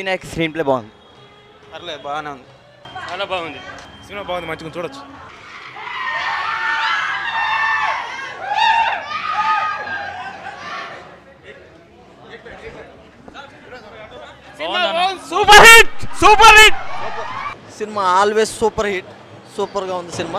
Vinayak screen play బాగుంది పర్లేదు బాగానే ఉంది చాలా బాగుంది సినిమా బాగుంది మంచిగా చూడొచ్చు super hit super hit cinema always super hit సూపర్గా ఉంది సినిమా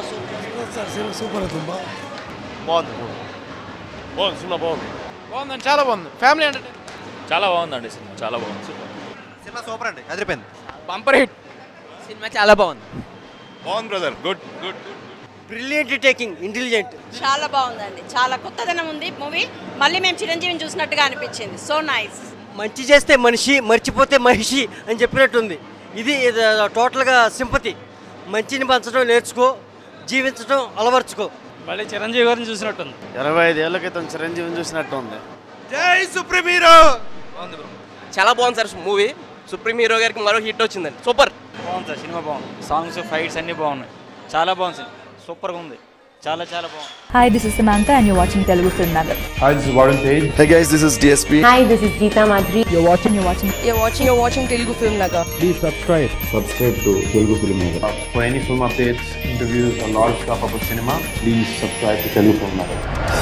బాగుంది బాగుంది సినిమా బాగుంది బాగుందండి చాలా బాగుంది ఫ్యామిలీ ఎంటర్టైన్ చాలా బాగుందండి సినిమా చాలా బాగుంది సినిమా సూపర్ అండి అదిరిపోయింది బంపర్ హిట్ సినిమా చాలా బాగుంది బాగుంది brother good good brilliant taking intelligent చాలా బాగుందండి చాలా కొత్తదనం ఉంది మూవీ మళ్ళీ మేము చిరంజీవిని చూసినట్టుగా అనిపించింది సో నైస్ మంచి చేస్తే మనిషి మర్చిపోతే మహిషి అని చెప్పినట్టుంది ఇది ఇది టోటల్గా సింపతి మంచిని పంచడం నేర్చుకో జీవించడం అలవర్చుకో మళ్ళీ చిరంజీవి గారిని చూసినట్టుంది ఇరవై ఐదు ఏళ్ల క్రితం చిరంజీవిని చూసినట్టు ఉంది జై సుప్రీం హీరో చాలా బాగుంది సార్ మూవీ సుప్రీం హీరో గారికి మరో హిట్ వచ్చిందండి సూపర్ బాగుంది సార్ సినిమా బాగుంది సాంగ్స్ ఫైట్స్ అన్నీ బాగున్నాయి చాలా బాగుంది సార్ సూపర్గా ఉంది చాలా చాలా బాగుంది Hi, this is Samantha, and you're watching Telugu Film Nagar. Hi, this is Warren Page. Hey guys, this is DSP. Hi, this is Geeta Madri. You're watching, you're watching. you're watching you're watching Telugu Film Nagar Please subscribe. Subscribe to Telugu Film Nagar. For any film updates, interviews, or lot of stuff about cinema, please subscribe to Telugu Film Nagar.